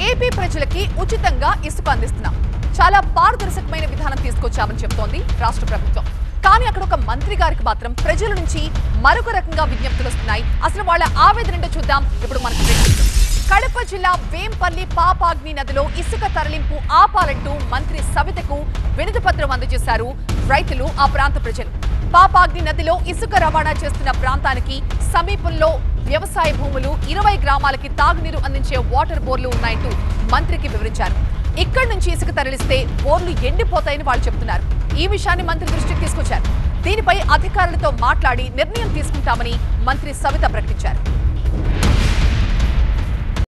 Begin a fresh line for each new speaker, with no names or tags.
AP ప్రజలకి ఉచితంగా ఇసుక అందిస్తున్నాం చాలా పారదర్శకమైన విధానం తీసుకొచ్చామని చెప్తోంది రాష్ట్ర ప్రభుత్వం కానీ అక్కడ ఒక మంత్రి గారికి మాత్రం ప్రజల నుంచి మరొక రకంగా విజ్ఞప్తులు వస్తున్నాయి అసలు వాళ్ళ ఆవేదన ఏంటో చూద్దాం ఇప్పుడు మనకు తెలిసింది. కడప జిల్లా వేంపల్లి పాపాగ్ని నదిలో ఇసుక తరలింపు ఆపాలంటూ మంత్రి సవితకు వినతి పత్రం అందజేశారు రైతులు ఆ ప్రాంత ప్రజలు పాపాగ్ని నదిలో ఇసుక రవాణా చేస్తున్న ప్రాంతానికి సమీపంలో వ్యవసాయ భూములు ఇరవై గ్రామాలకి తాగునీరు అందించే వాటర్ బోర్లు ఉన్నాయంటూ మంత్రికి వివరించారు ఇక్కడి నుంచి ఇసుక తరలిస్తే బోర్లు ఎండిపోతాయని వాళ్ళు చెప్తున్నారు ఈ విషయాన్ని మంత్రి దృష్టికి తీసుకొచ్చారు దీనిపై అధికారులతో మాట్లాడి నిర్ణయం తీసుకుంటామని మంత్రి సవిత ప్రకటించారు